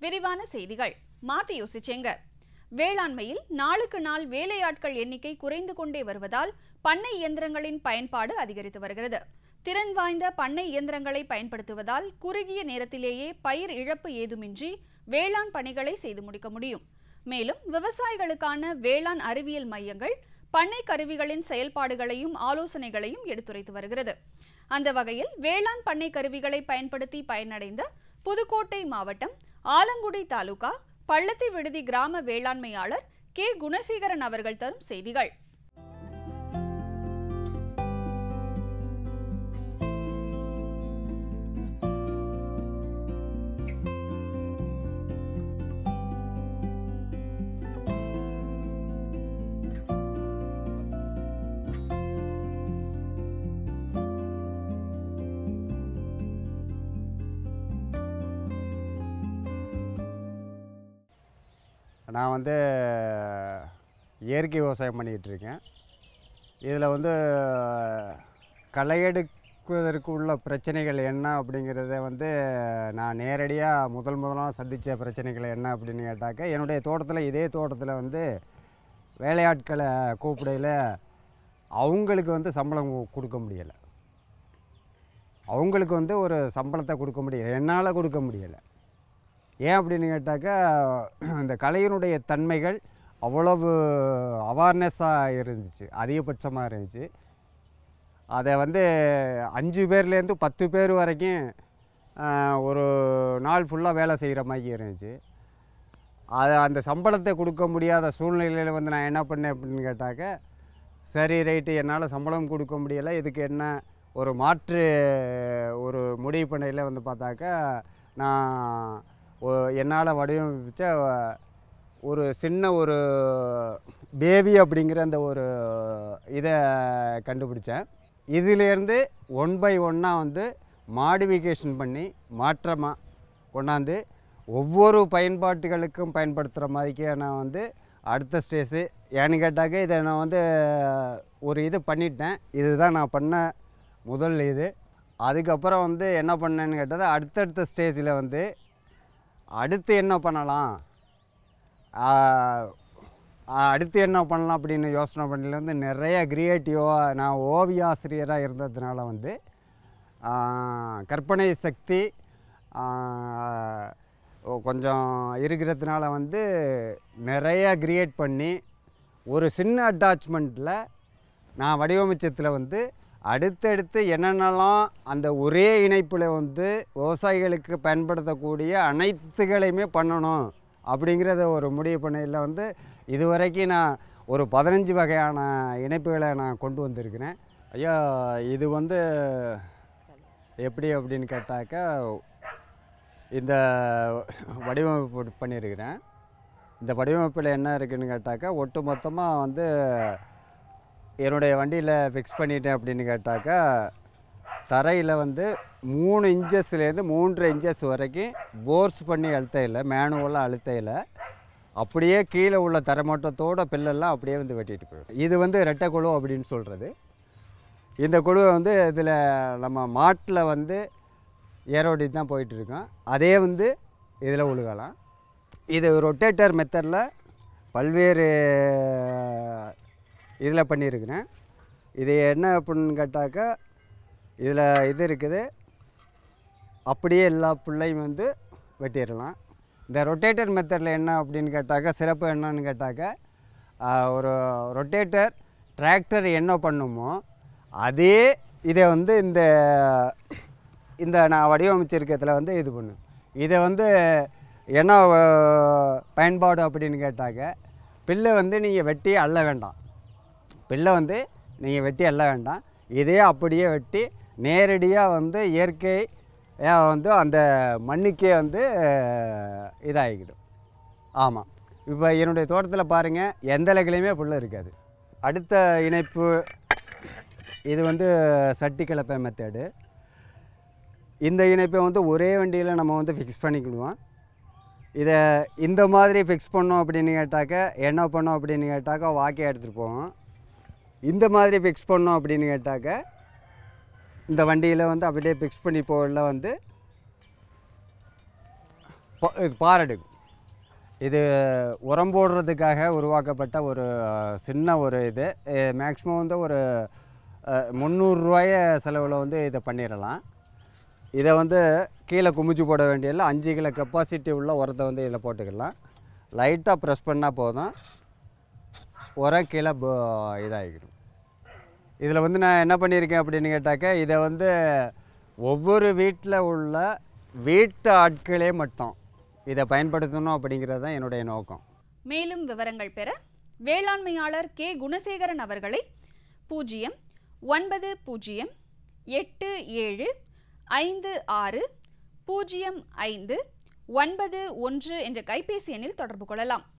விரிவான செய்திகள் மாத்தி யோசிச்சேங்க வேளாண்மையில் நாளுக்கு நாள் வேலையாட்கள் எண்ணிக்கை குறைந்து கொண்டே வருவதால் பண்ணை இயந்திரங்களின் பயன்பாடு அதிகரித்து வருகிறது திறன் வாய்ந்த பண்ணை இயந்திரங்களை பயன்படுத்துவதால் குறுகிய நேரத்திலேயே பயிர் இழப்பு ஏதுமின்றி வேளாண் பணிகளை செய்து முடிக்க முடியும் மேலும் விவசாயிகளுக்கான வேளாண் அறிவியல் மையங்கள் பண்ணை கருவிகளின் செயல்பாடுகளையும் ஆலோசனைகளையும் எடுத்துரைத்து வருகிறது அந்த வகையில் வேளாண் பண்ணை கருவிகளை பயன்படுத்தி பயனடைந்த புதுக்கோட்டை மாவட்டம் ஆலங்குடி தாலுகா பள்ளத்தி விடுதி கிராம வேளாண்மையாளர் கே குணசேகரன் அவர்கள் தரும் செய்திகள் நான் வந்து இயற்கை விவசாயம் பண்ணிக்கிட்டு இருக்கேன் இதில் வந்து களையெடுப்பதற்கு உள்ள பிரச்சனைகள் என்ன அப்படிங்கிறத வந்து நான் நேரடியாக முதல் முதலாக சந்தித்த பிரச்சனைகள் என்ன அப்படின்னு கேட்டாக்க என்னுடைய தோட்டத்தில் இதே தோட்டத்தில் வந்து வேலையாட்களை கூப்பிடையில் அவங்களுக்கு வந்து சம்பளம் கு- கொடுக்க முடியலை அவங்களுக்கு வந்து ஒரு சம்பளத்தை கொடுக்க முடியல என்னால் கொடுக்க முடியலை ஏன் அப்படின்னு கேட்டாக்கா இந்த கலையினுடைய தன்மைகள் அவ்வளவு அவேர்னஸாக இருந்துச்சு அதிகபட்சமாக இருந்துச்சு அதை வந்து அஞ்சு பேர்லேருந்து பத்து பேர் வரைக்கும் ஆஹ், ஒரு நாள் ஃபுல்லாக வேலை செய்கிற மாதிரி இருந்துச்சு அதை அந்த சம்பளத்தை கொடுக்க முடியாத சூழ்நிலையில் வந்து நான் என்ன பண்ணேன் அப்படின்னு கேட்டாக்க சரி ரைட்டு என்னால் சம்பளம் கொடுக்க முடியலை இதுக்கு என்ன ஒரு மாற்று ஒரு முடிவு பண்ணையில் வந்து பார்த்தாக்கா நான் என்னால் வடிவமைச்ச ஒரு சின்ன ஒரு பேபி அப்படிங்கிற அந்த ஒரு இதை கண்டுபிடிச்சேன் இதிலேருந்து ஒன் பை ஒன்னாக வந்து மாடிஃபிகேஷன் பண்ணி மாற்றமாக கொண்டாந்து ஒவ்வொரு பயன்பாட்டுகளுக்கும் பயன்படுத்துகிற மாதிரிக்கே நான் வந்து அடுத்த ஸ்டேஜு ஏன்னு கேட்டாக்க இதை நான் வந்து ஒரு இது பண்ணிட்டேன் இதுதான் நான் பண்ண முதல் இது அதுக்கப்புறம் வந்து என்ன பண்ணேன்னு கேட்டது அடுத்தடுத்த ஸ்டேஜில் வந்து அடுத்து என்ன பண்ணலாம் ஆஹ், ஆஹ், அடுத்து என்ன பண்ணலாம் அப்படின்னு யோசனை பண்ணல வந்து நிறைய க்ரியேட்டிவாக நான் ஓவிய ஆசிரியராக இருந்ததுனால வந்து ஆஹ், கற்பனை சக்தி ஆஹ், ஓ- கொஞ்சம் இருக்கிறதுனால வந்து நிறைய கிரியேட் பண்ணி ஒரு சின்ன அட்டாச்மெண்ட்டில் நான் வடிவமைச்சத்தில் வந்து அடுத்தடுத்து என்னென்னலாம் அந்த ஒரே இணைப்பில் வந்து விவசாயிகளுக்கு பயன்படுத்தக்கூடிய அனைத்துகளையுமே பண்ணணும் அப்படிங்கிறத ஒரு முடிவு பண்ணையில் வந்து இதுவரைக்கும் நான் ஒரு பதினஞ்சு வகையான இணைப்புகளை நான் கொண்டு வந்திருக்கிறேன் ஐயா இது வந்து எப்படி அப்படின்னு கேட்டாக்கா இந்த வடிவமைப்பு பண்ணியிருக்கிறேன் இந்த வடிவமைப்பில் என்ன இருக்குன்னு கேட்டாக்கா ஒட்டு மொத்தமாக வந்து என்னுடைய வண்டியில் ஃபிக்ஸ் பண்ணிட்டேன் அப்படின்னு கேட்டாக்கா தரையில் வந்து மூணு இன்ச்சஸ்லேருந்து மூன்று இன்ச்சஸ் வரைக்கும் போர்ஸ் பண்ணி அழுத்தையில் மேனுவலாக அழுத்தையில் அப்படியே கீழே உள்ள தரமட்டத்தோட பில்லெல்லாம் அப்படியே வந்து வெட்டிட்டு போயிடும் இது வந்து ரெட்டை குழு அப்படின்னு சொல்கிறது இந்த குழுவை வந்து இதில் நம்ம மாட்டில் வந்து ஏரோடி தான் போயிட்டுருக்கோம் அதே வந்து இதில் உழுகலாம் இது ரொட்டேட்டர் மெத்தடில் பல்வேறு இதில் பண்ணியிருக்கிறேன் இது என்ன அப்படின்னு கேட்டாக்கா இதில் இது இருக்குது அப்படியே எல்லா புள்ளையும் வந்து வெட்டிடலாம் இந்த ரொட்டேட்டர் மெத்தடில் என்ன அப்படின்னு கேட்டாக்கா சிறப்பு என்னன்னு கேட்டாக்கா ஆஹ், ஒரு ரொட்டேட்டர் டிராக்டர் என்ன பண்ணுமோ அதே இதை வந்து இந்த இந்த நான் வடிவமைச்சிருக்கிறதுல வந்து இது பண்ணு இதை வந்து என்ன ஆஹ், பயன்பாடு அப்படின்னு கேட்டாக்க பில்லை வந்து நீங்கள் வெட்டி அள்ள வேண்டாம் பில்லை வந்து நீங்கள் வெட்டி அள்ள வேண்டாம் இதே அப்படியே வெட்டி நேரடியாக வந்து இயற்கை அஹ், வந்து அந்த மண்ணுக்கே வந்து அஹ், இதாகிக்கிடும் ஆமாம் இப்போ என்னுடைய தோட்டத்தில் பாருங்கள் எந்த இலைகளையுமே புல் இருக்காது அடுத்த இணைப்பு இது வந்து சட்டி கலப்பை மெத்தடு இந்த இணைப்பை வந்து ஒரே வண்டியில் நம்ம வந்து ஃபிக்ஸ் பண்ணிக்கிடுவோம் இதை இந்த மாதிரி ஃபிக்ஸ் பண்ணோம் அப்படின்னு கேட்டாக்க என்ன பண்ணோம் அப்படின்னு கேட்டாக்கா வாக்கியாக எடுத்துகிட்டு போவோம் இந்த மாதிரி ஃபிக்ஸ் பண்ணோம் அப்படின்னு கேட்டாக்க இந்த வண்டியில் வந்து அப்படியே ஃபிக்ஸ் பண்ணி போகல வந்து ப- இது பாரெடுக்கும் இது உரம் போடுறதுக்காக உருவாக்கப்பட்ட ஒரு அஹ், சின்ன ஒரு இது மேக்ஸிமம் வந்து ஒரு அஹ், முந்நூறுரூவாய செலவில் வந்து இதை பண்ணிடலாம் இதை வந்து கீழே குமிச்சு போட வேண்டியதில்லை அஞ்சு கிலோ கெப்பாசிட்டி உள்ள உரத்தை வந்து இதில் போட்டுக்கலாம் லைட்டாக ப்ரெஸ் பண்ணால் போதும் உரம் கீழே போ- இதாகிடும் இதில் வந்து நான் என்ன பண்ணியிருக்கேன் அப்படின்னு கேட்டாக்க இதை வந்து ஒவ்வொரு வீட்டில் உள்ள வீட்டு ஆட்களே மட்டும் இதை பயன்படுத்தணும் அப்படிங்கிறது தான் என்னுடைய நோக்கம் மேலும் விவரங்கள் பெற வேளாண்மையாளர் கே குணசேகரன் அவர்களை பூஜ்ஜியம் ஒன்பது பூஜ்ஜியம் எட்டு ஏழு ஐந்து ஆறு பூஜ்ஜியம் ஐந்து ஒன்பது ஒன்று என்ற கைபேசி எண்ணில் தொடர்பு கொள்ளலாம்